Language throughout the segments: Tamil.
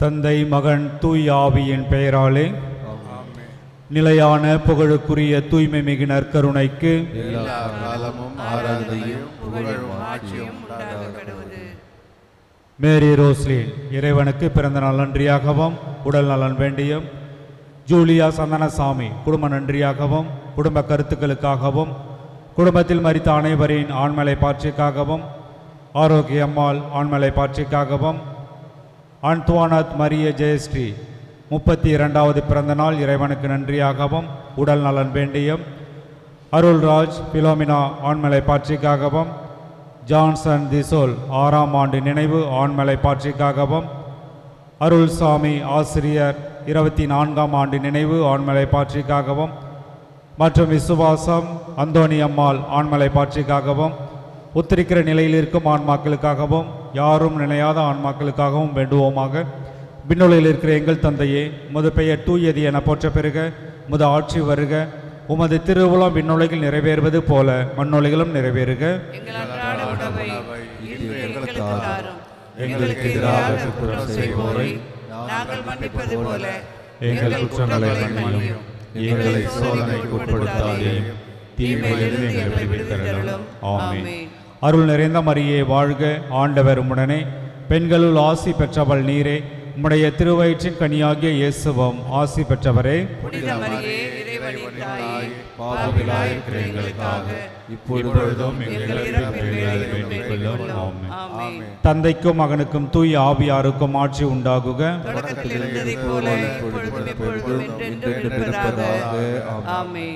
தந்தை மகன் தூய் ஆவியின் பெயராலே நிலையான புகழுக்குரிய தூய்மை மிகு நற்கருணைக்கு எல்லா காலமும் ஆராதனையும் புகழும் ஆட்சியும் உண்டாக கடவுது மேரி ரோஸ்லின் இறைவனுக்கு பிறந்த நாள் நன்றியாகவும் உடல் நலன் வேண்டியும் ஜூலியா சந்தனசாமி குடும்ப நன்றியாகவும் குடும்ப கருத்துக்களுக்காகவும் குடும்பத்தில் மரித்த அனைவரின் ஆண்மலை பாட்சிக்காகவும் ஆரோக்கியம்மாள் ஆண்மலை பாட்சிக்காகவும் அன்துவானத் மரிய ஜெயஸ்ரீ முப்பத்தி இரண்டாவது பிறந்த நாள் இறைவனுக்கு நன்றியாகவும் உடல் நலன் வேண்டியும் அருள்ராஜ் பிலோமினா ஆண்மலை பாட்சிக்காகவும் ஜான்சன் திசோல் ஆறாம் ஆண்டு நினைவு ஆண்மலை பாட்சிக்காகவும் அருள்சாமி ஆசிரியர் இருபத்தி நான்காம் ஆண்டு நினைவு ஆண்மலை பாட்சிக்காகவும் மற்றும் விசுவாசம் அந்தோணி அம்மாள் ஆண்மலை பாட்சிக்காகவும் உத்திரிக்கிற நிலையில் இருக்கும் ஆன்மாக்களுக்காகவும் யாரும் நினையாத ஆன்மாக்களுக்காகவும் வேண்டுவோமாக விண்ணுலகில் இருக்கிற எங்கள் தந்தையே உமது பெயர் தூயது என போற்ற பெறுக உமது ஆட்சி வருக உமது திருவுளம் விண்ணுலகில் நிறைவேறுவது போல மண்ணுலகிலும் நிறைவேறுக எங்கள் அன்றாட உணவை இன்று எங்களுக்கு தாரும் எங்களுக்கு எதிராக குற்றம் செய்வோரை நாங்கள் மன்னிப்பது போல எங்கள் குற்றங்களை மன்னியும் எங்களை சோதனைக்கு உட்படுத்தாதேயும் தீமையிலிருந்து எங்களை விடுதரலும் ஆமென் அருள் நிறைந்த மரியே வாழ்க ஆண்டவர் உம்முடனே பெண்களுள் ஆசி பெற்றவள் நீரே உம்முடைய திருவயிற்றின் கனியாகிய இயேசுவும் ஆசி பெற்றவரே புனித மரியே இறைவனின் தாயே பாவிகளாயிருக்கிற எங்களுக்காக இப்பொழுதும் எங்கள் இறப்பின் வேளையிலும் வேண்டிக் கொள்ளும். ஆமென். ஆமென் தந்தைக்கும் மகனுக்கும் தூய் ஆவியாருக்கும் ஆட்சி உண்டாகுக தொடக்கத்தில் இருந்ததைப் போல இப்பொழுதும் எப்பொழுதும் என்றென்றும் இருப்பதாக ஆமென்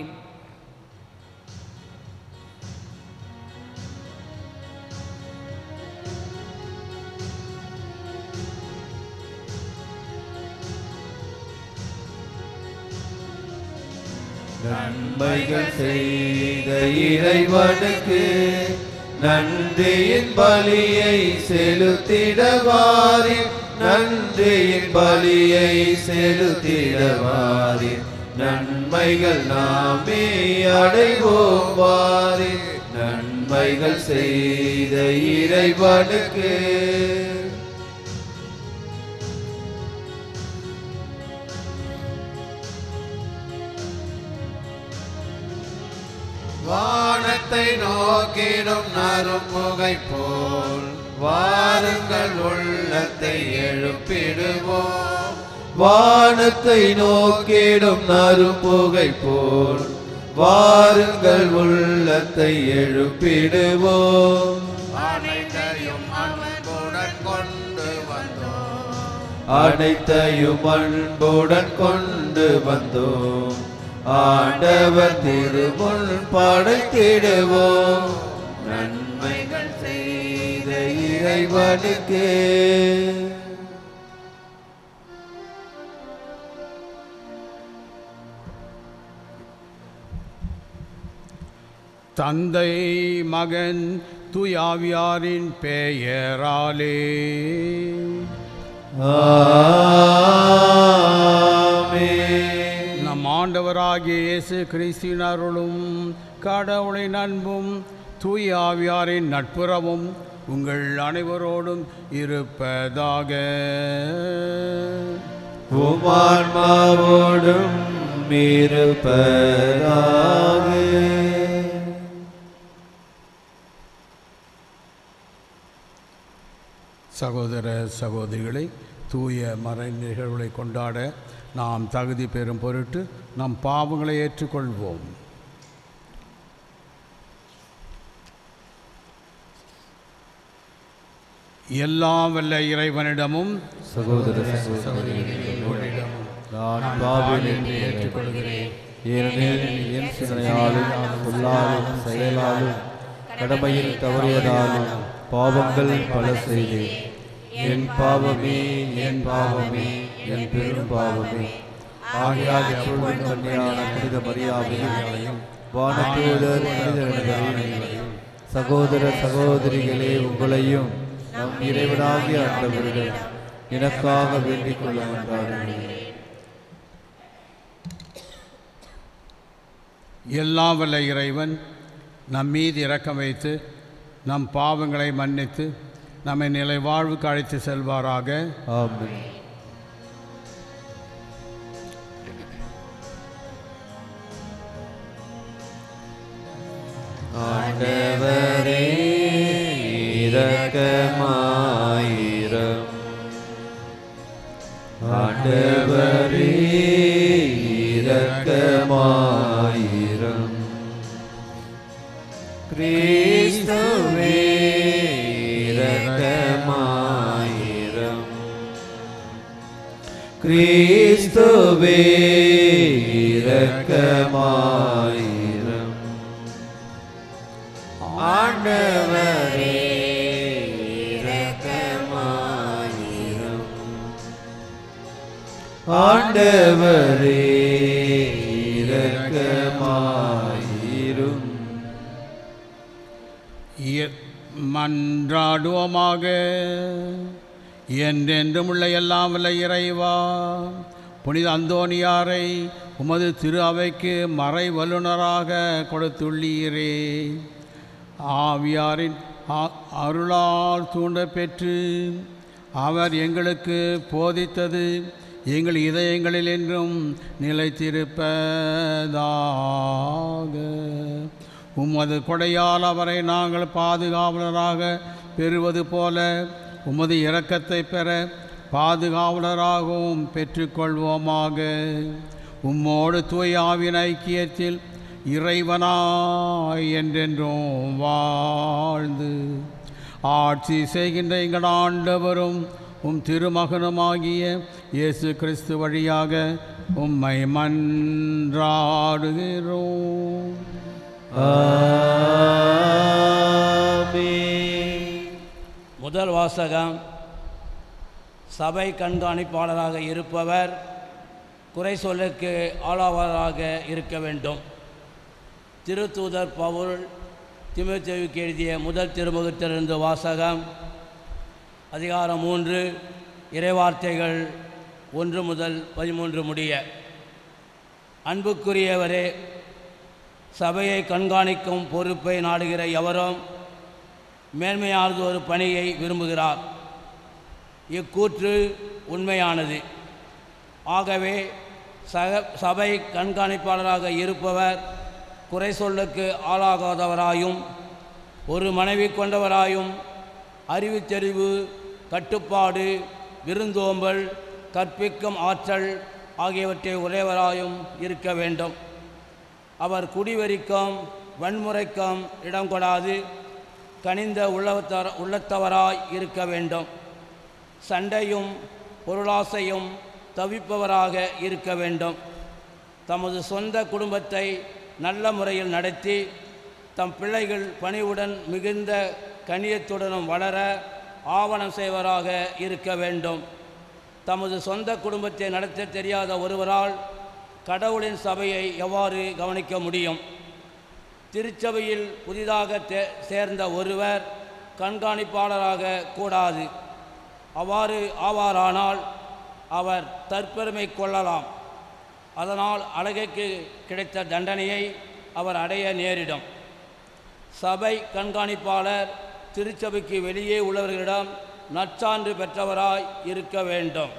நன்மைகள் செய்த இறைவனுக்கு நன்றியின் பலியை செலுத்திடவாரி நன்றியின் பலியை செலுத்திடவாரி நன்மைகள் நாமே அடைவோம் வாரி நன்மைகள் செய்த இறைவனுக்கு வானத்தை நோக்கிடும் நறுமுகை போல் வாருங்கள் உள்ளத்தை எழுப்பிடுவோம் வானத்தை நோக்கிடும் நறுமுகை போல் வாருங்கள் உள்ளத்தை எழுப்பிடுவோம் அனைத்தையும் அன்புடன் கொண்டு வந்தோம் அனைத்தையும் அன்புடன் கொண்டு வந்தோம் ஆண்டவர் திருமுன் படைத்திடுவோம் நன்மைகள் செய்த இறைவனுக்கு தந்தை மகன் துயாவியாரின் பெயராலே ஆமென். நம் ஆண்டவராகிய இயேசு கிறிஸ்துவின் அருளும் கடவுளின் அன்பும் தூய ஆவியாரின் நட்புறவும் உங்கள் அனைவரோடும் இருப்பதாக உமான்மாவோடும் இருப்பதாக சகோதர சகோதரிகளை தூய மறை நிகழ்வுகளை கொண்டாட நாம் தகுதி பெறும் பொருட்டு நம் பாவங்களை ஏற்றுக்கொள்வோம் எல்லாம் வல்ல இறைவனிடமும் சகோதர சகோதரிகளே நான் பாவின் என்று ஏற்றுக்கொள்கிறேன் ஏனெனில் என் சிந்தனையாலும் சொல்லாலும் செயலாலும் கடமையில் தவறியதாலும் பாவங்கள் பல செய்தேன் என் பாவமே என் பாவமே என் பெரும் பாவமே ஆகையால் எப்பொழுதும் கன்னியான புனித மரியாதையும் வானத்தூதர் புனிதர்களையும் சகோதர சகோதரிகளே உங்களையும் நம் இறைவனாகிய ஆண்டவரிடம் எனக்காக வேண்டிக் கொள்ள என்றார்கள் எல்லாம் வல்ல இறைவன் நம் மீது இரக்கம் வைத்து நம் பாவங்களை மன்னித்து நம்மை நிலை வாழ்வுக்கு அழைத்து செல்வாராக ஆமென் ஆண்டவரே இரக்கமாயிரம் ஆண்டவரே இரக்கமாயிரம் கிறிஸ்துவே இரக்கமாயிரம் கிறிஸ்துவே இரக்கமாயிரம் ஆண்டவரே இரக்கமாயிரம் ஆண்டவரே இரக்கமாயிரும் இய- மன்றாடுவோமாக என்றென்றும் உள்ள எல்லாம் வல்ல இறைவா புனித அந்தோனியாரை உமது திரு அவைக்கு மறை வல்லுனராக கொடுத்துள்ளீரே ஆவியாரின் ஆ- அருளால் தூண்ட பெற்று அவர் எங்களுக்கு போதித்தது எங்கள் இதயங்களில் என்றும் நிலைத்திருப்பதாக உமது கொடையால் அவரை நாங்கள் பாதுகாவலராக பெறுவது போல உமது இரக்கத்தை பெற பாதுகாவலராகவும் பெற்றுக்கொள்வோமாக உம்மோடு தூய ஆவின் ஐக்கியத்தில் இறைவனாய் என்றென்றும் வாழ்ந்து ஆட்சி செய்கின்ற எங்கள் ஆண்டவரும் உம் திருமகனுமாகிய இயேசு கிறிஸ்து வழியாக உம்மை மன்றாடுகிறோம் முதல் வாசகம் சபை கண்காணிப்பாளராக இருப்பவர் குறை சொல்லுக்கு ஆளாவராக இருக்க வேண்டும் திருத்தூதர் பவுல் திமுத்தேவுக்கு எழுதிய முதல் திருமுகத்திலிருந்து வாசகம் அதிகாரம் மூன்று இறைவார்த்தைகள் ஒன்று முதல் பதிமூன்று முடிய அன்புக்குரியவரே சபையை கண்காணிக்கும் பொறுப்பை நாடுகிற எவரும் மேன்மையானது ஒரு பணியை விரும்புகிறார் இக்கூற்று உண்மையானது ஆகவே சக சபை கண்காணிப்பாளராக இருப்பவர் குறை சொல்லுக்கு ஆளாகாதவராயும் ஒரு மனைவி கொண்டவராயும் அறிவுத்தெரிவு கட்டுப்பாடு விருந்தோம்பல் கற்பிக்கும் ஆற்றல் ஆகியவற்றை உடையவராயும் இருக்க வேண்டும் அவர் குடிவெறிக்கும் வன்முறைக்கும் இடம் கொடாது கனிந்த உள்ளத்தர உள்ளத்தவராய் இருக்க வேண்டும் சண்டையும் பொருளாசையும் தவிப்பவராக இருக்க வேண்டும் தமது சொந்த குடும்பத்தை நல்ல முறையில் நடத்தி தம் பிள்ளைகள் பணிவுடன் மிகுந்த கண்ணியத்துடனும் வளர ஆவணம் செய்வராக இருக்க வேண்டும் தமது சொந்த குடும்பத்தை நடத்த தெரியாத ஒருவரால் கடவுளின் சபையை எவ்வாறு கவனிக்க முடியும் திருச்சபையில் புதிதாக தே- சேர்ந்த ஒருவர் கண்காணிப்பாளராக கூடாது அவ்வாறு ஆவாரானால் அவர் தற்பெருமை கொள்ளலாம் அதனால் அழகைக்கு கிடைத்த தண்டனையை அவர் அடைய நேரிடும் சபை கண்காணிப்பாளர் திருச்சபைக்கு வெளியே உள்ளவர்களிடம் நற்சான்று பெற்றவராய் இருக்க வேண்டும்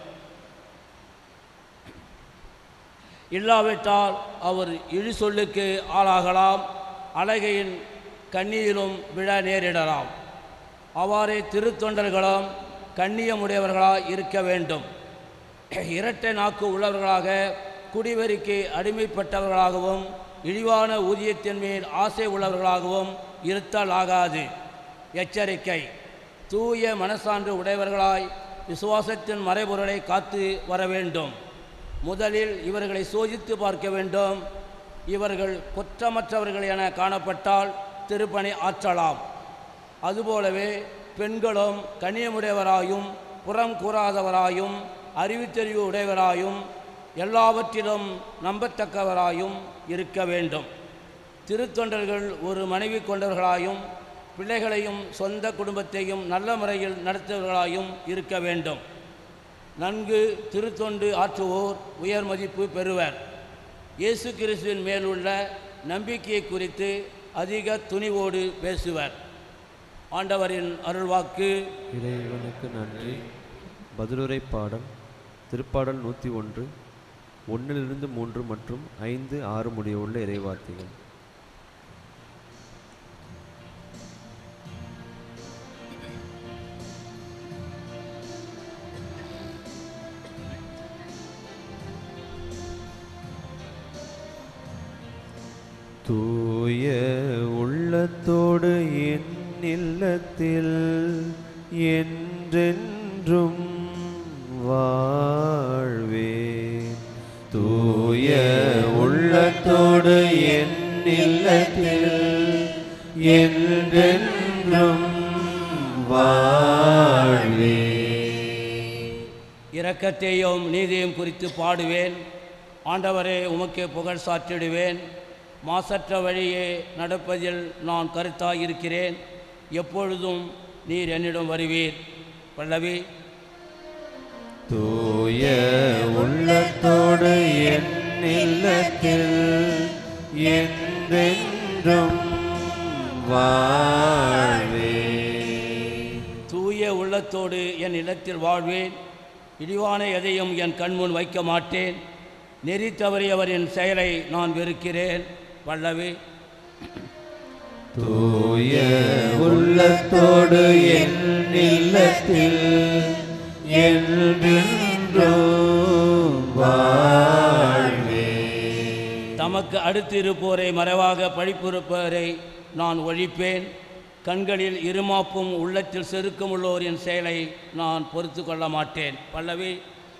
இல்லாவிட்டால் அவர் இழி சொல்லுக்கு ஆளாகலாம் அழகையின் கண்ணியிலும் விழ நேரிடலாம் அவ்வாறே திருத்தொண்டர்களும் கண்ணியமுடையவர்களாய் இருக்க வேண்டும் இரட்டை நாக்கு உள்ளவர்களாக குடிவெறிக்கு அடிமைப்பட்டவர்களாகவும் இழிவான ஊதியத்தின் மேல் ஆசை உள்ளவர்களாகவும் இருத்தல் ஆகாது எச்சரிக்கை தூய மனசான்று உடையவர்களாய் விசுவாசத்தின் மறைபொருளை காத்து வர வேண்டும் முதலில் இவர்களை சோதித்து பார்க்க வேண்டும் இவர்கள் குற்றமற்றவர்கள் என காணப்பட்டால் திருப்பணி ஆற்றலாம் அதுபோலவே பெண்களும் கண்ணியமுடையவராயும் புறம் கூறாதவராயும் அறிவுத்தெரிவு உடையவராயும் எல்லாவற்றிலும் நம்பத்தக்கவராயும் இருக்க வேண்டும் திருத்தொண்டர்கள் ஒரு மனைவி கொண்டவர்களாயும் பிள்ளைகளையும் சொந்த குடும்பத்தையும் நல்ல முறையில் நடத்துபவர்களாயும் இருக்க வேண்டும் நன்கு திருத்தொண்டு ஆற்றுவோர் உயர் மதிப்பு பெறுவர் இயேசு கிறிஸ்துவின் மேலுள்ள நம்பிக்கையை குறித்து அதிக துணிவோடு பேசுவர் ஆண்டவரின் அருள்வாக்கு இறைவனுக்கு நன்றி பதிலுரை பாடல் திருப்பாடல் நூற்றி ஒன்று ஒன்றிலிருந்து மூன்று மற்றும் ஐந்து ஆறு முடிய உள்ள இறைவார்த்தைகள் தூய உள்ளத்தோடு என் இல்லத்தில் என்றென்றும் வாழ்வேன் தூய உள்ளத்தோடு என் இல்லத்தில் என்றென்றும் வாழ்வேன் இரக்கத்தையும் நீதியும் குறித்து பாடுவேன் ஆண்டவரே உமக்கே புகழ் சாற்றிடுவேன் மாசற்ற வழியே நடப்பதில் நான் கருத்தாயிருக்கிறேன் எப்பொழுதும் நீர் என்னிடம் வருவீர் பல்லவி தூய உள்ளத்தோடு என் இல்லத்தில் என்றென்றும் வாழ்வேன் தூய உள்ளத்தோடு என் இல்லத்தில் வாழ்வேன் இழிவான எதையும் என் கண்முன் வைக்க மாட்டேன் நெறி தவறியவரின் செயலை நான் வெறுக்கிறேன் பல்லவி தூய உள்ளத்தோடு என் இல்லத்தில் என்றென்றும் வாழ்வேன் தமக்கு அடுத்து இருப்போரை மறைவாக பழிப்புறுப்போரை நான் ஒழிப்பேன் கண்களில் இருமாப்பும் உள்ளத்தில் செருக்கும் உள்ளோரின் செயலை நான் பொறுத்து கொள்ள மாட்டேன் பல்லவி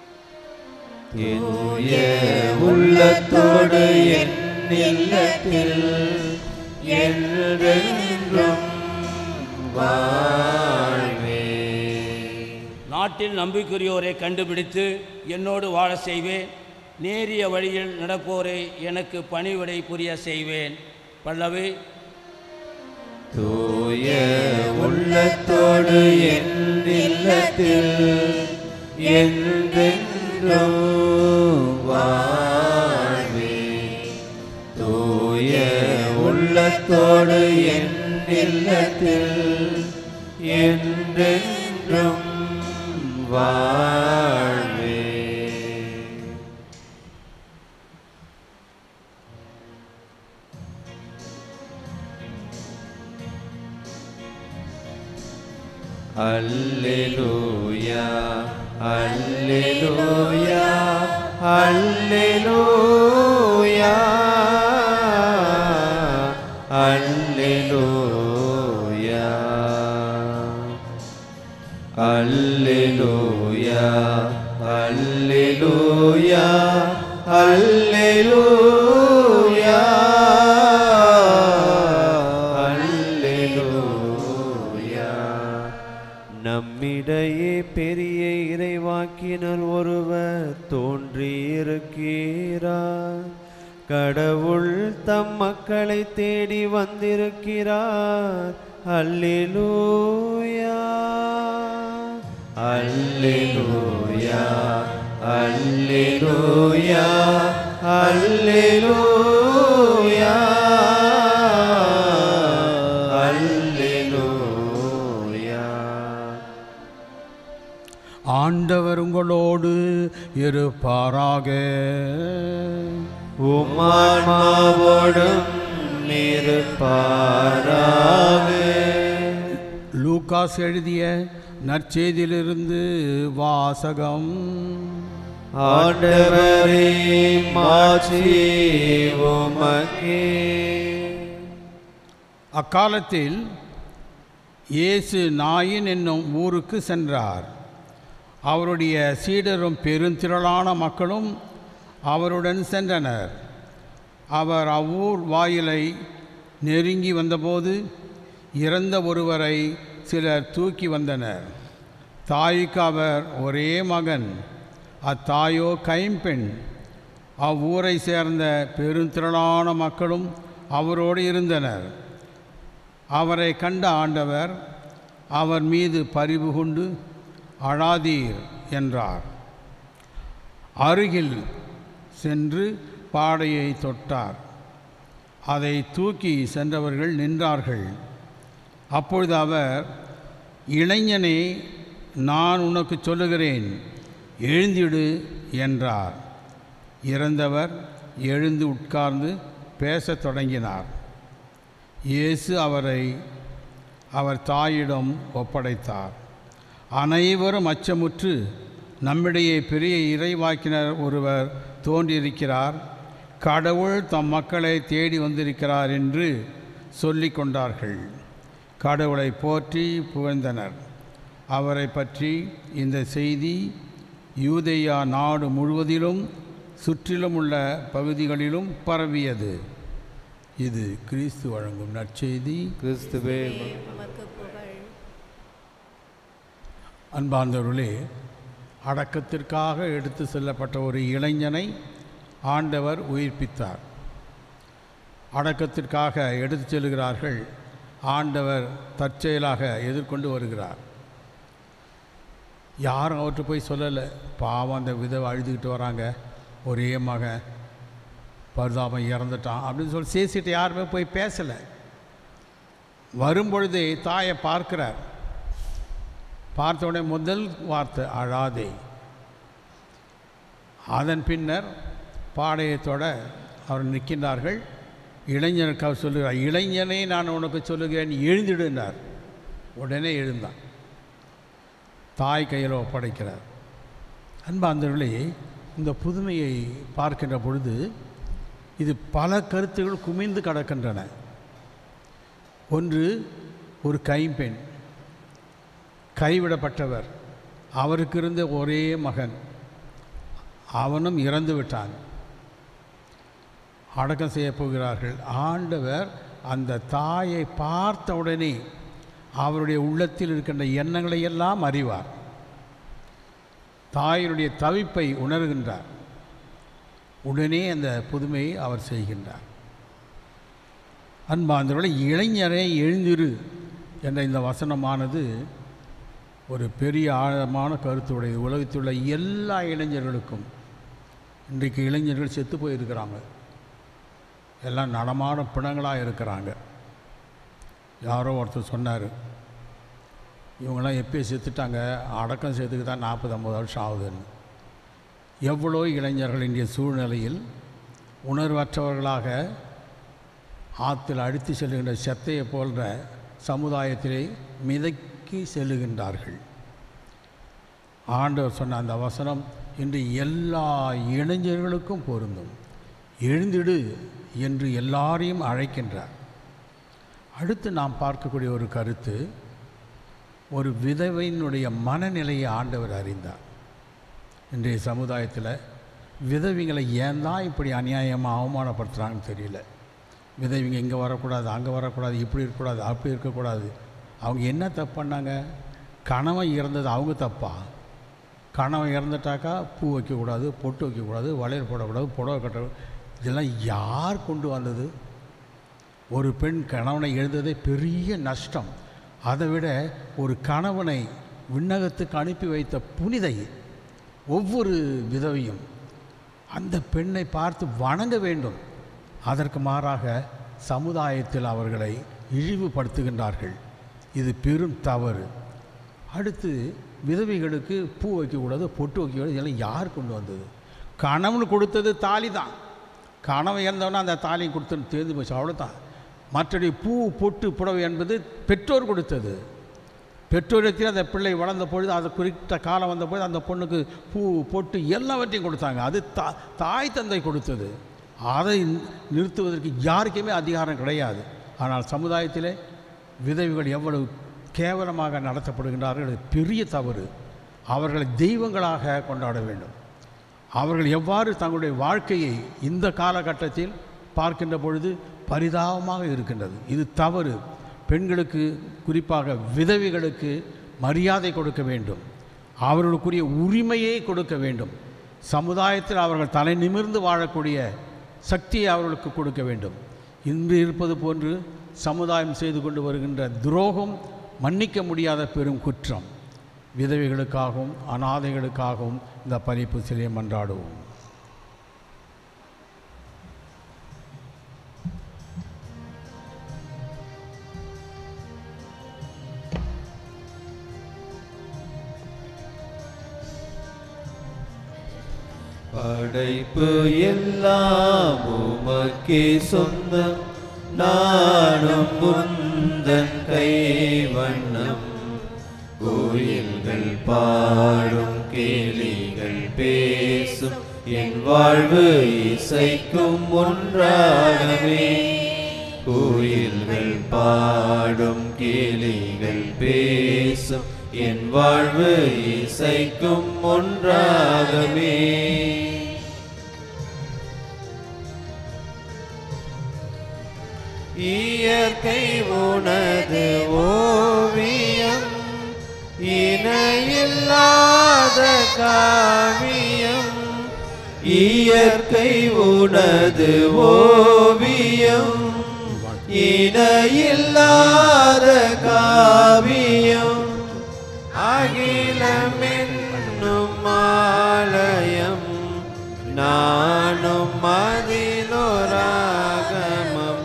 தூய உள்ளத்தோடு என் இல்லத்தில் என்றென்றும் வாழ்வேன் நாட்டில் நம்பிக்கையோரை கண்டுபிடித்து என்னோடு வாழ செய்வேன் நேரிய வழியில் நடப்போரை எனக்கு பணிவிடை புரிய செய்வேன் பல்லவி தூய உள்ளத்தோடு என் இல்லத்தில் என்றென்றும் வாழ்வேன் தூய உள்ளத்தோடு என் இல்லத்தில் என்றென்றும் வாழ்வேன் அல்லேலூயா அல்லேலூயா அல்லேலூயா அல்லேலூயா அல்லேலூயா அல்லேலூயா அல்லேலூயா அல்லேலூயா நம்மிடையே பெரிய இறைவாக்கினர் ஒருவர் தோன்றியிருக்கிறார் கடவுள் தம் மக்களை தேடி வந்திருக்கிறார் அல்லேலூயா அல்லேலூயா அல்லேலூயா அல்லேலூயா அல்லேலூயா ஆண்டவர் உங்களோடு இருப்பாராக உமான்மாவோடும் இருப்பாராக லூகாஸ் எழுதிய நற்செய்தியிலிருந்து வாசகம் ஆண்டவரே மாட்சி உமக்கே அக்காலத்தில் இயேசு நாயின் என்னும் ஊருக்கு சென்றார் அவருடைய சீடரும் பெருந்திரளான மக்களும் அவருடன் சென்றனர் அவர் அவ்வூர் வாயிலை நெருங்கி வந்தபோது இறந்த ஒருவரை சிலர் தூக்கி வந்தனர் தாய்க்கு அவர் ஒரே மகன் அத்தாயோ கைம்பெண் அவ்வூரை சேர்ந்த பெருந்திரளான மக்களும் அவரோடு இருந்தனர் அவரை கண்ட ஆண்டவர் அவர் மீது பரிவு கொண்டு அழாதீர் என்றார் அருகில் சென்று பாடையை தொட்டார் அதை தூக்கி சென்றவர்கள் நின்றார்கள் அப்பொழுது அவர் இளைஞனே நான் உனக்கு சொல்லுகிறேன் எழுந்திடு என்றார் இறந்தவர் எழுந்து உட்கார்ந்து பேசத் தொடங்கினார் இயேசு அவரை அவர் தாயிடம் ஒப்படைத்தார் அனைவரும் அச்சமுற்று நம்மிடையே பெரிய இறைவாக்கினர் ஒருவர் தோன்றியிருக்கிறார் கடவுள் தம் மக்களை தேடி வந்திருக்கிறார் என்று சொல்லிக் கொண்டார்கள் கடவுளை போற்றி புகழ்ந்தனர் அவரை பற்றி இந்த செய்தி யூதேயா நாடு முழுவதிலும் சுற்றிலும் உள்ள பகுதிகளிலும் பரவியது இது கிறிஸ்து வழங்கும் நற்செய்தி கிறிஸ்துவே உமக்கு புகழ் அன்பார்ந்தவர்களே அடக்கத்திற்காக எடுத்து செல்லப்பட்ட ஒரு இளைஞனை ஆண்டவர் உயிர்ப்பித்தார் அடக்கத்திற்காக எடுத்து செல்கிறார்கள் ஆண்டவர் தற்செயலாக எதிர்கொண்டு வருகிறார் யாரும் அவர்கிட்ட போய் சொல்லலை பாவம் அந்த விதவை அழுதுகிட்டு வராங்க ஒரே மகன் பரிதாபம் இறந்துட்டான் அப்படின்னு சொல்லி சேசிட்டு யாருமே போய் பேசலை வரும்பொழுதே தாயை பார்க்கிறார் பார்த்த உடனே முதல் வார்த்தை அழாதே அதன் பின்னர் பாளையத்தோட அவர் நிற்கின்றார்கள் இளைஞருக்கு அவர் சொல்லுகிறார் இளைஞனே நான் உனக்கு சொல்லுகிறேன் எழுந்திடுனார் உடனே எழுந்தான் தாய் கையில் ஒப்படைக்கிறார் அன்பாந்தவர்களே இந்த புதுமையை பார்க்கின்ற பொழுது இது பல கருத்துகள் குமிந்து கிடக்கின்றன ஒன்று ஒரு கைம்பெண் கைவிடப்பட்டவர் அவருக்கு இருந்த ஒரே மகன் அவனும் இறந்து விட்டான் அடக்கம் செய்யப் போகிறார்கள் ஆண்டவர் அந்த தாயை பார்த்த உடனே அவருடைய உள்ளத்தில் இருக்கின்ற எண்ணங்களை எல்லாம் அறிவார் தாயினுடைய தவிப்பை உணர்கின்றார் உடனே அந்த புதுமையை அவர் செய்கின்றார் அன்பாந்தவர்களை இளைஞரே எழுந்திரு என்ற இந்த வசனமானது ஒரு பெரிய ஆழமான கருத்துடையது உலகத்தில் உள்ள எல்லா இளைஞர்களுக்கும் இன்றைக்கு இளைஞர்கள் செத்து போயிருக்கிறாங்க எல்லாம் நடமாட பிணங்களாக இருக்கிறாங்க யாரோ ஒருத்தர் சொன்னார் இவங்களாம் எப்பயோ செத்துட்டாங்க அடக்கம் செய்யறதுக்கு தான் நாற்பது ஐம்பது வருஷம் ஆகுதுன்னு எவ்வளோ இளைஞர்கள் இன்றைய சூழ்நிலையில் உணர்வற்றவர்களாக ஆற்றில் அடித்து செல்லுகின்ற செத்தையை போன்ற சமுதாயத்திலே மிதக்கி செல்லுகின்றார்கள் ஆண்டவர் சொன்ன அந்த வசனம் இன்று எல்லா இளைஞர்களுக்கும் பொருந்தும் எழுந்திடு என்று எல்லாரையும் அழைக்கின்றார் அடுத்து நாம் பார்க்கக்கூடிய ஒரு கருத்து ஒரு விதவையினுடைய மனநிலையை ஆண்டவர் அறிந்தார் இன்றைய சமுதாயத்தில் விதவிங்களை ஏன் தான் இப்படி அநியாயமாக அவமானப்படுத்துகிறாங்கன்னு தெரியல விதவிங்க இங்கே வரக்கூடாது அங்கே வரக்கூடாது இப்படி இருக்கக்கூடாது அப்படி இருக்கக்கூடாது அவங்க என்ன தப்பு பண்ணாங்க கணவன் இறந்தது அவங்க தப்பா கணவன் இறந்துட்டாக்கா பூ வைக்கக்கூடாது பொட்டு வைக்கக்கூடாது வளையல் போடக்கூடாது புடவை கட்ட இதெல்லாம் யார் கொண்டு வந்தது ஒரு பெண் கணவனை எழுந்ததே பெரிய நஷ்டம் அதை விட ஒரு கணவனை விண்ணகத்துக்கு அனுப்பி வைத்த புனிதை ஒவ்வொரு விதவையும் அந்த பெண்ணை பார்த்து வணங்க வேண்டும் அதற்கு மாறாக சமுதாயத்தில் அவர்களை இழிவுபடுத்துகின்றார்கள் இது பெரும் தவறு அடுத்து விதவைகளுக்கு பூ வைக்கக்கூடாது பொட்டு வைக்கக்கூடாது இதெல்லாம் யார் கொண்டு வந்தது கணவன் கொடுத்தது தாலி தான் கணவன் இறந்தவொன்னே அந்த தாலியை கொடுத்து தேர்ந்து போச்சு அவ்வளோதான் மற்றபடி பூ பொட்டு புடவை என்பது பெற்றோர் கொடுத்தது பெற்றோரத்தில் அந்த பிள்ளை வளர்ந்த பொழுது அது குறித்த காலம் வந்த பொழுது அந்த பொண்ணுக்கு பூ பொட்டு எல்லாவற்றையும் கொடுத்தாங்க அது தா தாய் தந்தை கொடுத்தது அதை நிறுத்துவதற்கு யாருக்குமே அதிகாரம் கிடையாது ஆனால் சமுதாயத்திலே விதவைகள் எவ்வளவு கேவலமாக நடத்தப்படுகின்றார்கள் அது பெரிய தவறு அவர்களை தெய்வங்களாக கொண்டாட வேண்டும் அவர்கள் எவ்வாறு தங்களுடைய வாழ்க்கையை இந்த காலகட்டத்தில் பார்க்கின்ற பொழுது பரிதாபமாக இருக்கின்றது இது தவறு பெண்களுக்கு குறிப்பாக விதவைகளுக்கு மரியாதை கொடுக்க வேண்டும் அவர்களுக்குரிய உரிமையை கொடுக்க வேண்டும் சமுதாயத்தில் அவர்கள் தலை நிமிர்ந்து வாழக்கூடிய சக்தியை அவர்களுக்கு கொடுக்க வேண்டும் இன்று இருப்பது போன்று சமுதாயம் செய்து கொண்டு வருகின்ற துரோகம் மன்னிக்க முடியாத பெரும் குற்றம் விதவைகளுக்காகவும் அனாதைகளுக்காகவும் இந்த பறிப்பு சிலையை மன்றாடுவோம் படைப்பு எல்லாம் உமக்கே சொந்தம் நானும் முந்தன் கைவண்ணம் கோயில்கள் பாடும் கேலிகள் பேசும் என் வாழ்வு இசைக்கும் ஒன்றாகவே கோயில்கள் பாடும் கேலிகள் பேசும் என் வாழ்வு இசைக்கும் ஒன்றாகவே இயற்கை உனது ஓவியம் இணையில்லாத காவியம் இயற்கை உனது ஓவியம் இணையில்லாத காவியம் அகிலமென்னும் ஆலயம் நானும் மதிலோராகமம்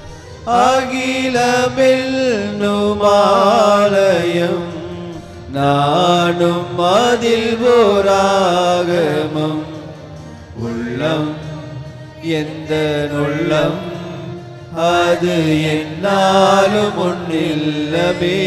அகிலமென்னும் ஆலயம் நானும் அதில் ஓராகமம் உள்ளம் எந்த உள்ளம் அது என்னாலும் ஒன்றில்லமே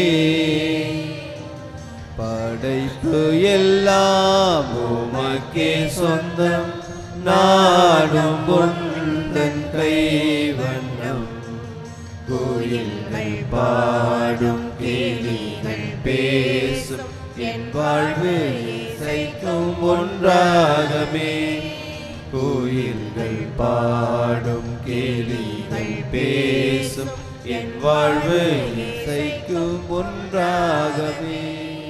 படைப்பு எல்லாம் உமக்கே சொந்தம் நாடும் ஒன்றன் கைவண்ணம் கோயில்கள் பாடும் கேலிகள் பேசும் என் வாழ்வு இசைக்கும் ஒன்றாகமே கோயில்கள் பாடும் கேலிகள் பேசும் என் வாழ்வு இசைக்கும் ஒன்றாகவே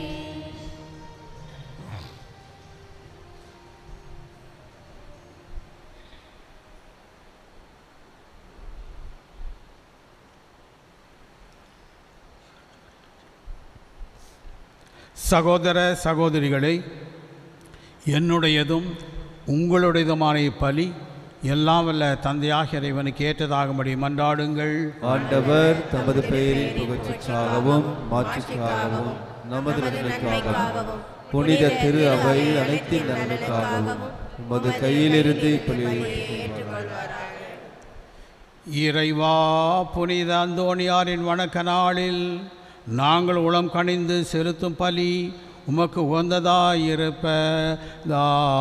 சகோதர சகோதரிகளை என்னுடையதும் உங்களுடையதுமான இப்பலி எல்லாம் வல்ல தந்தையாக இறைவனுக்கு ஏற்றதாகும்படி மன்றாடுங்கள் ஆண்டவர் தமது பெயரின் புகழ்ச்சிக்காகவும் மாற்றிக்காகவும் நமது நன்மைக்காகவும் புனித திரு அவை அனைத்தின் நன்மைக்காகவும் உமது கையிலிருந்து இப்பலியை இறைவா புனித அந்தோணியாரின் வணக்க நாளில் நாங்கள் உளம் கனிந்து செலுத்தும் பலி உமக்கு உகந்ததாயிருப்பதாக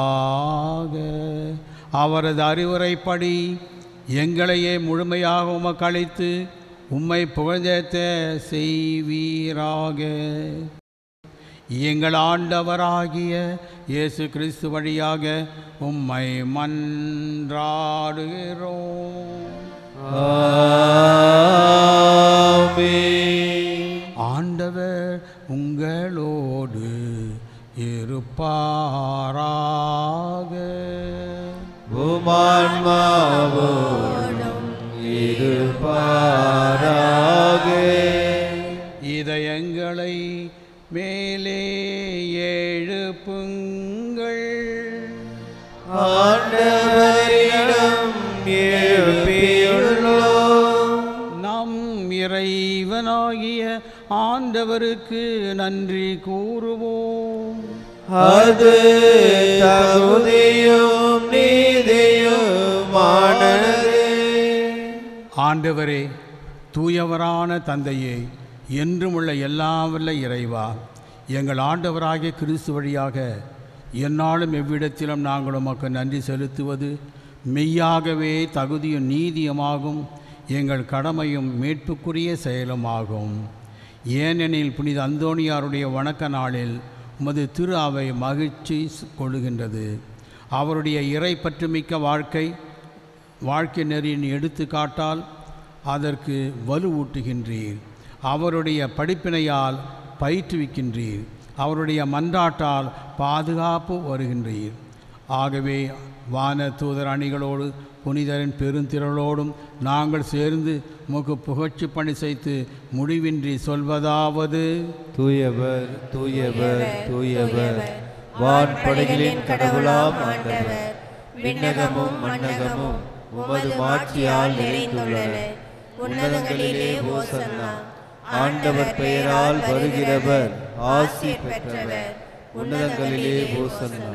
அவரது அறிவுரைப்படி எங்களையே முழுமையாக உமக்கு அளித்து உம்மை புகழ்ந்தேத்த செய்வீராக எங்கள் ஆண்டவராகிய இயேசு கிறிஸ்து வழியாக உம்மை மன்றாடுகிறோம் ஆண்டவர் உங்களோடு இருப்பாராக உமான்மாவோடும் இருப்பாராக இதயங்களை மேலே எழுப்புங்கள் ஆண்டவரிடம் எழுப்பியுள்ளோம் நம் இறைவனாகிய ஆண்டவருக்கு நன்றி கூறுவோம் அது தகுதியும் நீதியுமானது ஆண்டவரே தூயவரான தந்தையே என்றும் உள்ள எல்லாம் வல்ல இறைவா எங்கள் ஆண்டவராகிய கிறிஸ்து வழியாக எந்நாளும் எவ்விடத்திலும் நாங்கள் உமக்கு நன்றி செலுத்துவது மெய்யாகவே தகுதியும் நீதியுமாகும் எங்கள் கடமையும் மீட்புக்குரிய செயலுமாகும் ஏனெனில் புனித அந்தோணியாருடைய வணக்க நாளில் உமது திரு அவை மகிழ்ச்சி கொள்கின்றது அவருடைய இறை பற்றுமிக்க வாழ்க்கை வாழ்க்கை நெறியின் எடுத்துக்காட்டால் அதற்கு வலுவூட்டுகின்றீர் அவருடைய படிப்பினையால் பயிற்றுவிக்கின்றீர் அவருடைய மன்றாட்டால் பாதுகாப்பு வருகின்றீர் ஆகவே வான தூதர் அணிகளோடு புனிதரின் பெருந்திரளோடும் நாங்கள் சேர்ந்து உமக்கு புகழ்ச்சி பணி செய்து முடிவின்றி சொல்வதாவது தூயவர் தூயவர் தூயவர் வான்படைகளின் கடவுளாம் ஆண்டவர் விண்ணகமும் மண்ணகமும் உமது மாட்சியால் நிறைந்துள்ளன உன்னதங்களிலே ஓசன்னா ஆண்டவர் பெயரால் வருகிறவர் ஆசி பெற்றவர் உன்னதங்களிலே ஓசன்னா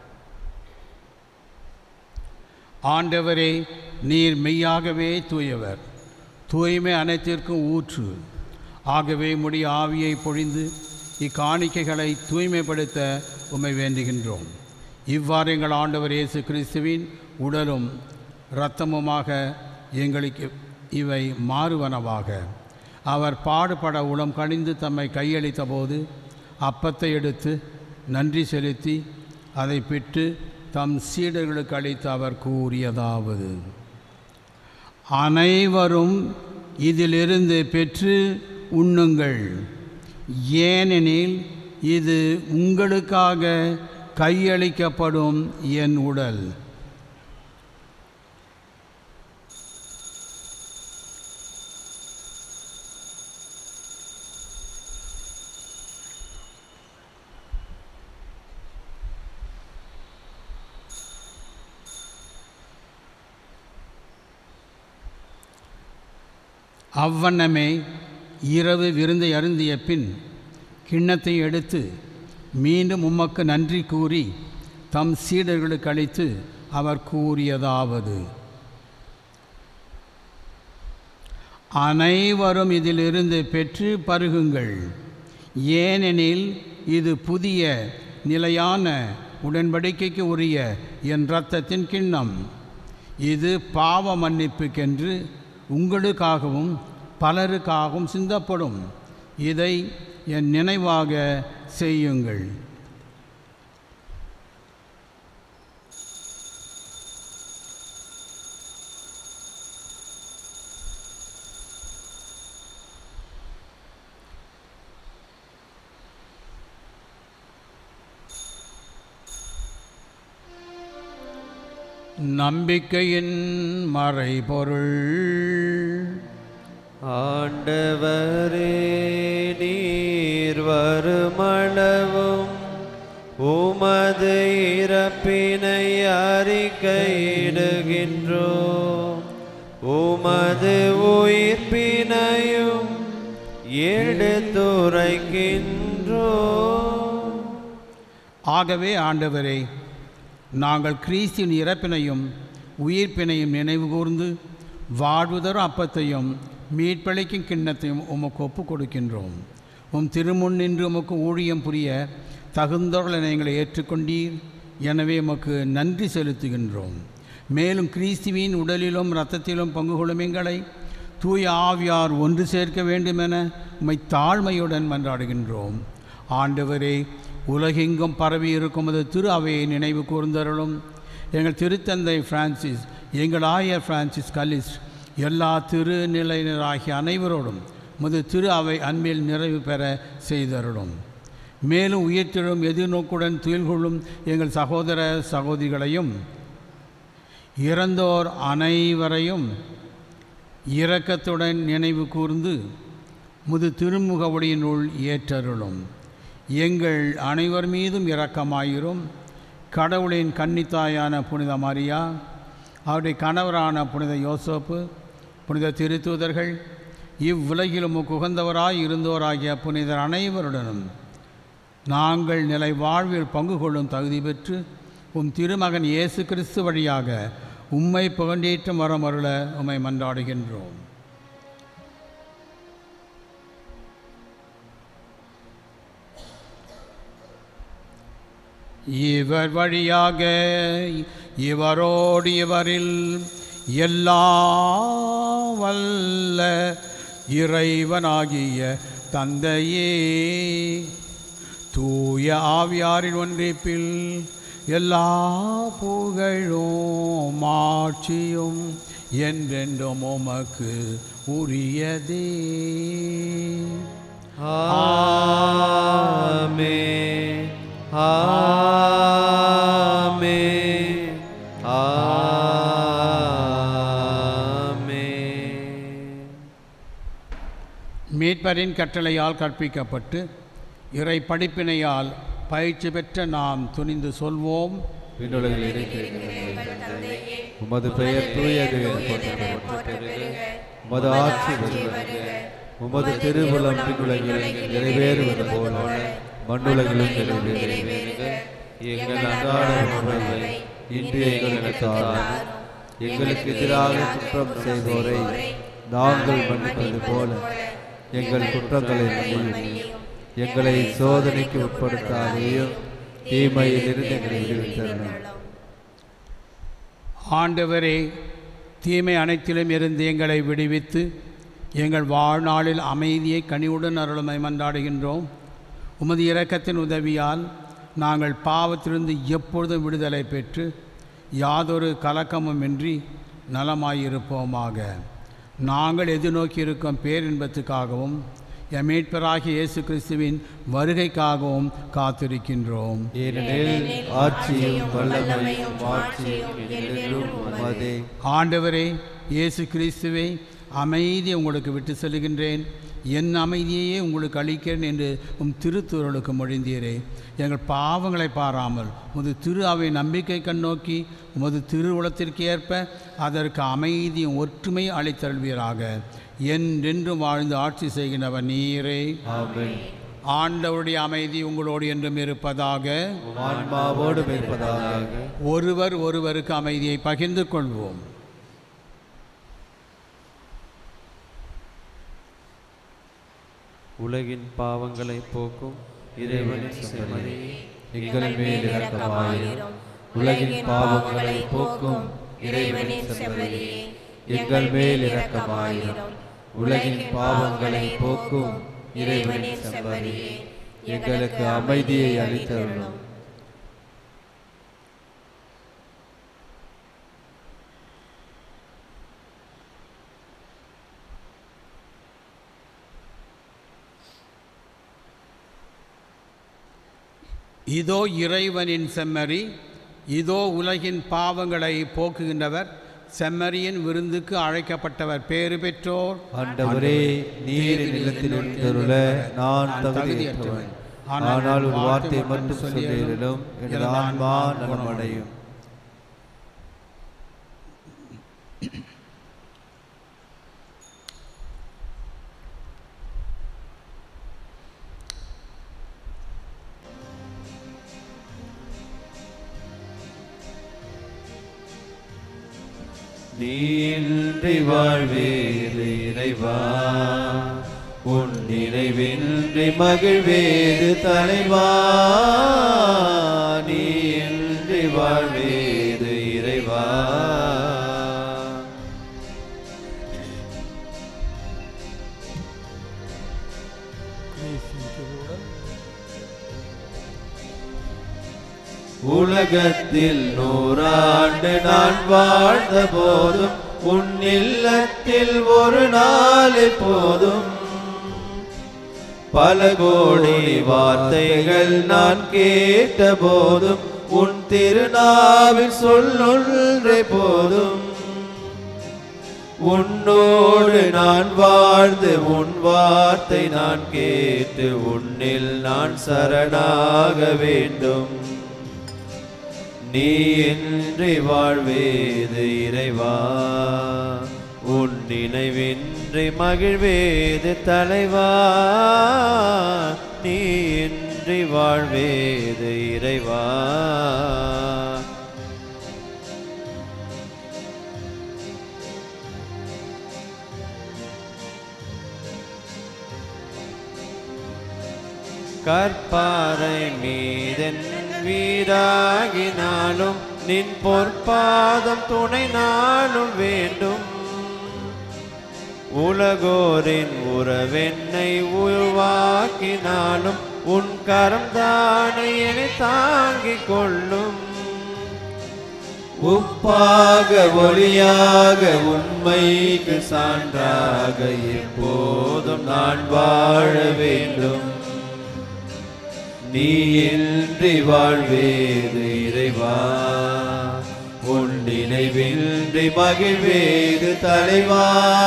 ஆண்டவரே நீர் மெய்யாகவே தூயவர் தூய்மை அனைத்திற்கும் ஊற்று ஆகவே முடிய ஆவியை பொழிந்து இக்காணிக்கைகளை தூய்மைப்படுத்த உம்மை வேண்டுகின்றோம் இவ்வாறு எங்கள் ஆண்டவர் இயேசு கிறிஸ்துவின் உடலும் இரத்தமுமாக எங்களுக்கு இவை மாறுவனவாக அவர் பாடுபட உளம் கணிந்து தம்மை கையளித்த போது அப்பத்தை எடுத்து நன்றி செலுத்தி அதை பெற்று தம் சீடர்களுக்கு அளித்து அவர் கூறியதாவது அனைவரும் இதிலிருந்து பெற்று உண்ணுங்கள் ஏனெனில் இது உங்களுக்காக கையளிக்கப்படும் என் உடல் அவ்வண்ணமே இரவு விருந்தை அருந்திய பின் கிண்ணத்தை எடுத்து மீண்டும் உமக்கு நன்றி கூறி தம் சீடர்களுக்கு அளித்து அவர் கூறியதாவது அனைவரும் இதிலிருந்து பெற்று பருகுங்கள் ஏனெனில் இது புதிய நிலையான உடன்படிக்கைக்கு உரிய என் இரத்தத்தின் கிண்ணம் இது பாவ மன்னிப்புக்கென்று உங்களுக்காகவும் பலருக்காகவும் சிந்தப்படும் இதை என் நினைவாக செய்யுங்கள் நம்பிக்கையின் மறைபொருள் ஆண்டவரே நீர் வருமளவும் உமது இறப்பினை அறிக்கையிடுகின்றோம் உமது உயிர்ப்பினையும் எடுத்துரைக்கின்றோம் ஆகவே ஆண்டவரே நாங்கள் கிறிஸ்துவின் இறப்பினையும் உயிர்ப்பினையும் நினைவு கூர்ந்து வாழ்வுதரும் அப்பத்தையும் மீட்பளிக்கும் கிண்ணத்தையும் உமக்கு ஒப்புக் கொடுக்கின்றோம் உம் திருமுன் நின்று உமக்கு ஊழியம் புரிய தகுந்தவர்கள் எங்களை ஏற்றுக்கொண்டீர் எனவே உமக்கு நன்றி செலுத்துகின்றோம் மேலும் கிறிஸ்துவின் உடலிலும் இரத்தத்திலும் பங்கு கொள்ளும் எங்களை தூய ஆவியார் ஒன்று சேர்க்க வேண்டுமென உம்மை தாழ்மையுடன் மன்றாடுகின்றோம் ஆண்டவரே உலகெங்கும் பரவி இருக்கும் அது திரு அவையை நினைவு கூர்ந்தருளும் எங்கள் திருத்தந்தை பிரான்சிஸ் எங்கள் ஆயர் பிரான்சிஸ் கலிஸ் எல்லா திருநிலையினராகிய அனைவரோடும் முது திரு அவை அன்பில் நிறைவு பெற செய்தருளும் மேலும் உயிர்த்தெழும் எதிர்நோக்குடன் துயில் கொள்ளும் எங்கள் சகோதர சகோதரிகளையும் இறந்தோர் அனைவரையும் இரக்கத்துடன் நினைவு கூர்ந்து முது திருமுக ஒளியினுள் ஏற்றருளும் எங்கள் அனைவர் மீதும் இரக்கமாயிரும் கடவுளின் கன்னித்தாயான புனித மரியா அவருடைய கணவரான புனித யோசப்பு புனித திருத்தூதர்கள் இவ்வுலகிலும் உகந்தவராய் இருந்தோராகிய புனிதர் அனைவருடனும் நாங்கள் நிலை வாழ்வில் பங்கு கொள்ளும் தகுதி பெற்று உம் திருமகன் இயேசு கிறிஸ்து வழியாக உம்மை புகண்டேற்றம் வரம் அருள உம்மை மன்றாடுகின்றோம் இவர் வழியாக இவரோடு இவரில் எல்லா வல்ல இறைவனாகிய தந்தையே தூய ஆவியாரின் ஒன்றிப்பில் எல்லா புகழும் மாட்சியும் என்றென்றும் உமக்கு உரியதே ஆமென் ஆமென் ஆமென் மீட்பரின் கட்டளையால் கற்பிக்கப்பட்டு இறை படிப்பினையால் பயிற்சி பெற்ற நாம் துணிந்து சொல்வோம் விண்ணுலகில் இருக்கிற உமது பெயர் தூயது என போற்றப்படுக உமது ஆட்சி வருவது உமது திருவுளம் விண்ணுலகில் நிறைவேறுவது போல மண்ணுலகிலும் நிறைவேறுக எங்கள் அன்றாட உணவை இன்று எங்களுக்கு தாரும் எங்களுக்கு எதிராக குற்றம் செய்தோரை நாங்கள் மன்னிப்பது போல எங்கள் குற்றங்களை மன்னியும் எங்களை சோதனைக்கு உட்படுத்தாதையும் தீமையிலிருந்து எங்களை விடுவித்தருளும் ஆண்டவரே தீமை அனைத்திலும் இருந்து எங்களை விடுவித்து எங்கள் வாழ்நாளில் அமைதியை கனிவுடன் அருளுமை மன்றாடுகின்றோம் உமது இரக்கத்தின் உதவியால் நாங்கள் பாவத்திலிருந்து எப்பொழுதும் விடுதலை பெற்று யாதொரு கலக்கமுமின்றி நலமாயிருப்போமாக நாங்கள் எதிர்நோக்கி இருக்கும் பேரின்பத்துக்காகவும் எம் மீட்பராகிய இயேசு கிறிஸ்துவின் வருகைக்காகவும் காத்திருக்கின்றோம் ஏனெனில் ஆட்சியும் வல்லமையும் மாட்சியும் என்றென்றும் உமதே ஆண்டவரே இயேசு கிறிஸ்துவை அமைதி உங்களுக்கு விட்டு செல்கின்றேன் என் அமைதியையே உங்களுக்கு அளிக்கிறேன் என்று உம் திருத்துறளுக்கு மொழிந்தீரே எங்கள் பாவங்களை பாராமல் உமது திரு அவை நம்பிக்கை கண்ணோக்கி உமது திருவுளத்திற்கு ஏற்ப அதற்கு அமைதியும் ஒற்றுமை அளித்தருள்வீராக என்றென்றும் வாழ்ந்து ஆட்சி செய்கின்றவர் நீரே ஆமென் ஆண்டவருடைய அமைதி உங்களோடு என்றும் இருப்பதாக ஆன்மாவோடு இருப்பதாக ஒருவர் ஒருவருக்கு அமைதியை பகிர்ந்து கொள்வோம் உலகின் பாவங்களை போக்கும் இறைவனின் செம்மறி எங்கள் மேல் இரக்கமாயிரும் உலகின் பாவங்களை போக்கும் இறைவனின் செம்மறியே எங்கள் மேல் இரக்கமாயிரும் உலகின் பாவங்களை போக்கும் இறைவனின் செம்மறியே எங்களுக்கு அமைதியை அளித்தருளும் இதோ இறைவனின் செம்மறி இதோ உலகின் பாவங்களை போக்குகின்றவர் செம்மறியின் விருந்துக்கு அழைக்கப்பட்டவர் பேறு பெற்றோர் ஆண்டவரே நீர் நிலத்தில் எழுந்தருள நான் தகுதியற்றவன் ஆனால் ஒரு வார்த்தை மட்டும் சொல்லிடும் எனது ஆன்மா நலமடையும் நீ இன்றி வாழ்வேது இறைவா உன் நினைவின்றி மகிழ்வேது தலைவா நீ இன்றி வாழ்வேது இறைவா உலகத்தில் நூறாண்டு நான் வாழ்ந்த போதும் உன் இல்லத்தில் ஒரு நாள் போதும் பல கோடி வார்த்தைகள் நான் கேட்ட போதும் உன் திருநாவில் சொல்லொன்றே போதும் உன்னோடு நான் வாழ்ந்து உன் வார்த்தை நான் கேட்டு உன்னில் நான் சரணாக வேண்டும் நீ இன்றி வாழ்வேது இறைவா உன் நினைவின்றி மகிழ்வேது தலைவா நீ இன்றி வாழ்வேது இறைவா கற்பாறை மீதன் வீடாகினாலும் நின் பொற்பாதம் துணை நாளும் வேண்டும் உலகோரின் உறவென்னை உருவாக்கினாலும் உன் கரம் தானே என்னை தாங்கிக் கொள்ளும் உப்பாக ஒளியாக உண்மைக்கு சான்றாக எப்போதும் நான் வாழ வேண்டும் நீ இன்றி வாழ்வேது இறைவா உன் நினைவின்றி மகிழ்வேது தலைவா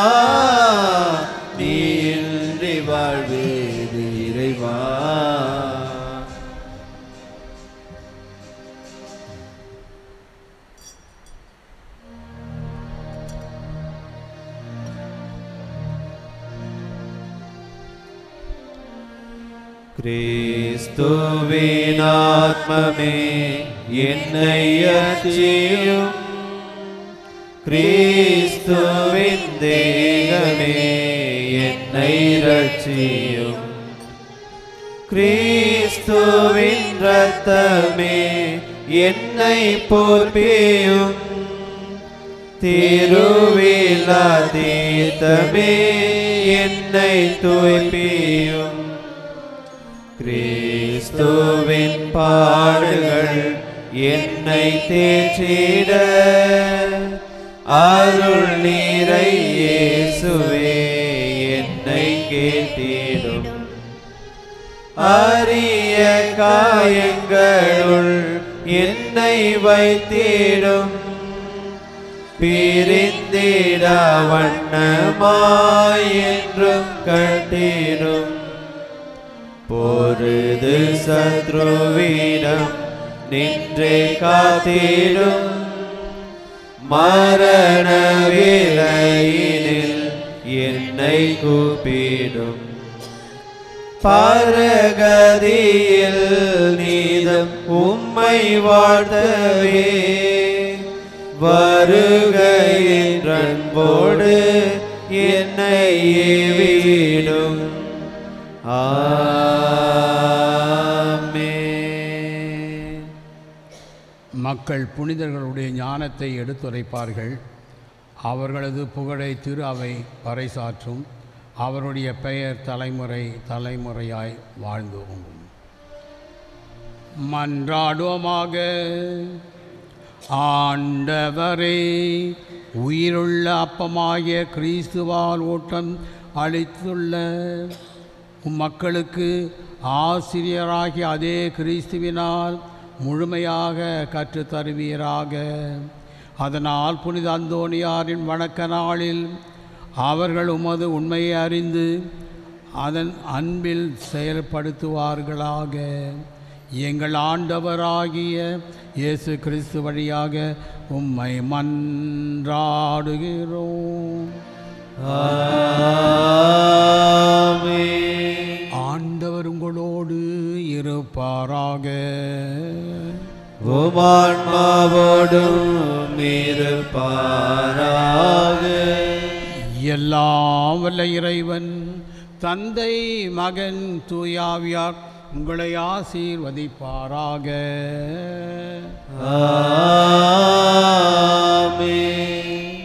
நீ இன்றி வாழ்வேது இறைவா கிறிஸ்துவின் ஆத்மமே என்னை அச்சியும் கிறிஸ்துவின் தேகமே என்னை ரட்சியும் கிறிஸ்துவின் கிறிஸ்துவின் ரத்தமே என்னை போர்ப்பியும் திருவிழா தீர்த்தமே என்னை தூய்ப்பியும் கிறிஸ்துவின் பாடுகள் என்னை தேற்றிட அருள் நீரை இயேசுவே என்னை கேட்டிடும் அரிய காயங்களுள் என்னை வைத்திடும் பிரிந்திட வண்ணமாய் என்றும் கட்டிடும் பொருது சத்ருவிடம் நின்றே காத்திடும் மரண விலையினில் என்னை கூப்பிடும் பரகதியில் நீதம் உம்மை வாழ்த்தவே வருகையின் அன்போடு என்னை ஏவிடும் ஆமென் மக்கள் புனிதர்களுடைய ஞானத்தை எடுத்துரைப்பார்கள் அவர்களது புகழை திரு அவை பறைசாற்றும் அவருடைய பெயர் தலைமுறை தலைமுறையாய் வாழ்ந்து ஓங்கும் மன்றாடுவோமாக ஆண்டவரே உயிருள்ள அப்பமாகிய கிறிஸ்துவால் ஓட்டம் அளித்துள்ள உம் மக்களுக்கு ஆசிரியராகிய அதே கிறிஸ்துவினால் முழுமையாக கற்றுத் தருவீராக அதனால் புனித அந்தோணியாரின் வணக்க நாளில் அவர்கள் உமது உண்மையை அறிந்து அதன் அன்பில் செயல்படுத்துவார்களாக எங்கள் ஆண்டவராகிய இயேசு கிறிஸ்து வழியாக உம்மை மன்றாடுகிறோம் ஆமென் ஆண்டவர் உங்களோடு இருப்பாராக உமான்மாவோடும் இருப்பாராக எல்லாம் வல்ல இறைவன் தந்தை மகன் தூயாவியார் உங்களை ஆசீர்வதிப்பாராக ஆமென்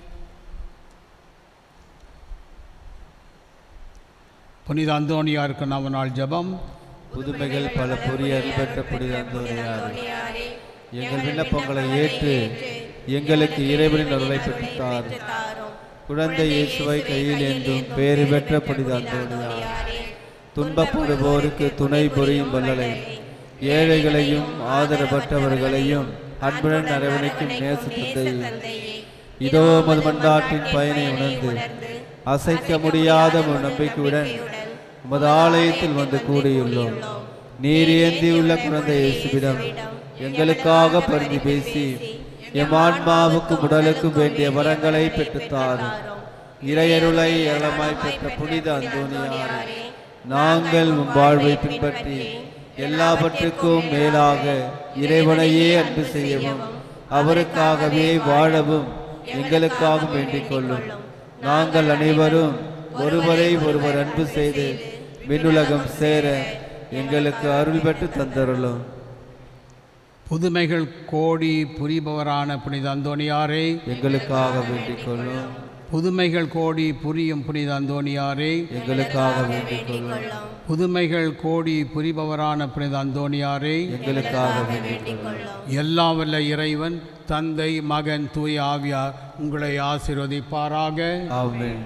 புனித அந்தோணியாருக்கு நவ நாள் ஜெபம் புதுமைகள் பல புரிய பெற்ற புனித அந்தோனியாரே எங்கள் விண்ணப்பங்களை ஏற்று எங்களுக்கு இறைவனின் அருளை பெற்றார் குழந்தை இயேசுவை கையில் ஏந்தும் பேறு பெற்ற புனித அந்தோனியார் துன்பப்படுவோருக்கு துணை புரியும் வல்லலை ஏழைகளையும் ஆதரவற்றவர்களையும் அன்புடன் அரவணைக்கும் நேச தந்தையே இதோ மது மண்டாட்டின் பயனை உணர்ந்து அசைக்க முடியாத ஒரு நம்பிக்கையுடன் உமது ஆலயத்தில் வந்து கூடியுள்ளோம் நீர் ஏந்தியுள்ள குழந்தை இயேசுவிடம் எங்களுக்காக பரிந்து பேசி எம் ஆன்மாவுக்கும் உடலுக்கும் வேண்டிய வரங்களை பெற்றுத்தாரும் இறையருளை ஏளமாய் பெற்ற புனித அந்தோனியாரே நாங்கள் உம் வாழ்வை பின்பற்றி எல்லாவற்றுக்கும் மேலாக இறைவனையே அன்பு செய்யவும் அவருக்காகவே வாழவும் எங்களுக்காக வேண்டிக் கொள்ளும் நாங்கள் அனைவரும் ஒருவரை ஒருவர் அன்பு செய்து விண்ணுலகம் சேர எங்களுக்கு அருள் பெற்று தந்தருளும் புதுமைகள் கோடி புரிபவரான புனித அந்தோணியாரே எங்களுக்காக வேண்டிக் கொள்ளும் புதுமைகள் கோடி புரியும் புனித அந்தோணியாரே எங்களுக்காக வேண்டிக் கொள்ளும் புதுமைகள் கோடி புரிபவரான புனித அந்தோணியாரே எங்களுக்காக வேண்டிக் கொள்ளும் எல்லாம் வல்ல இறைவன் தந்தை மகன் தூய ஆவியார் உங்களை ஆசீர்வதிப்பாராக ஆமென்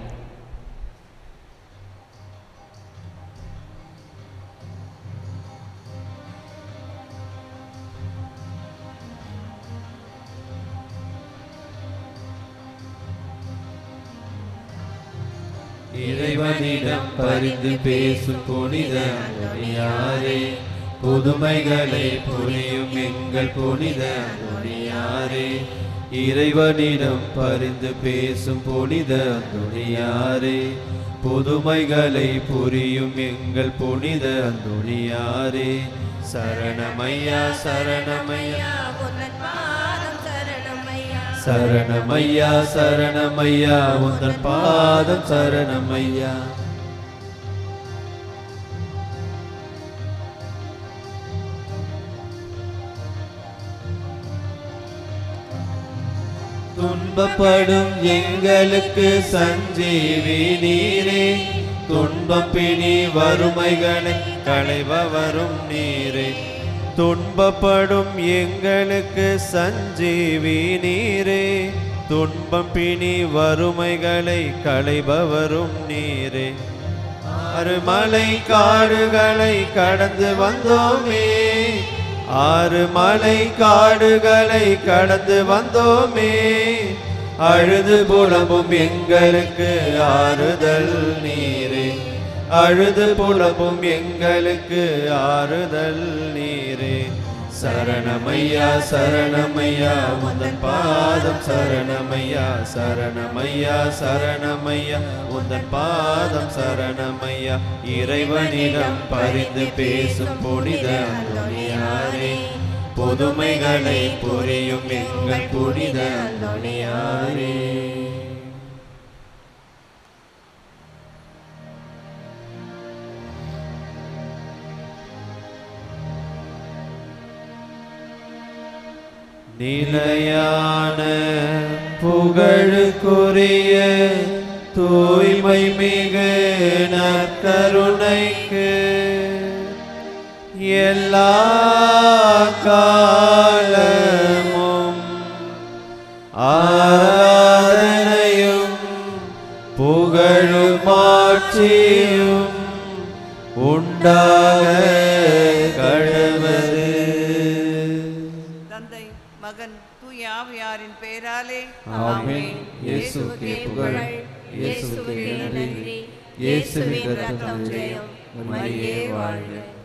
இறைவனிடம் பரிந்து பேசும் புனித அந்தோனியாரே புதுமைகளை புரியும் எங்கள் புனித அந்தோனியாரே இறைவனிடம் பரிந்து பேசும் புனித அந்தோனியாரே புதுமைகளை புரியும் எங்கள் புனித அந்தோனியாரே சரணமையா சரணமையா சரணமையா சரணமையா உந்தன் பாதம் சரணமையா துன்பப்படும் எங்களுக்கு சஞ்சீவி நீரே துன்பம் பிணி வறுமைகளை களைபவரும் நீரே துன்பப்படும் எங்களுக்கு சஞ்சீவி நீரே துன்பம் பிணி வறுமைகளை களைபவரும் நீரே ஆறு மலை காடுகளை கடந்து வந்தோமே ஆறு மலை காடுகளை கடந்து வந்தோமே அழுது புலம்பும் எங்களுக்கு ஆறுதல் நீரே அழுது புலம்பும் எங்களுக்கு ஆறுதல் நீரே சரணமையா சரணமையா உந்தன் பாதம் சரணமையா சரணமையா சரணமையா உந்தன் பாதம் சரணமையா இறைவனிடம் பரிந்து பேசும் புனித அந்தோணியாரே புதுமைகளை புரியும் எங்கள் புனித அந்தோணியாரே நிலையான புகழுக்குரிய தூய்மை மிகு நற்கருணைக்கு எல்லா காலமும் ஆராதனையும் புகழும் ஆட்சியும் உண்டாக கடவது தந்தை மகன் தூய ஆவியாரின் பெயராலே ஆமென். இயேசுவுக்கே புகழ். இயேசுவுக்கே நன்றி. இயேசுவின் ரத்தம் ஜெயம். மரியே வாழ்க.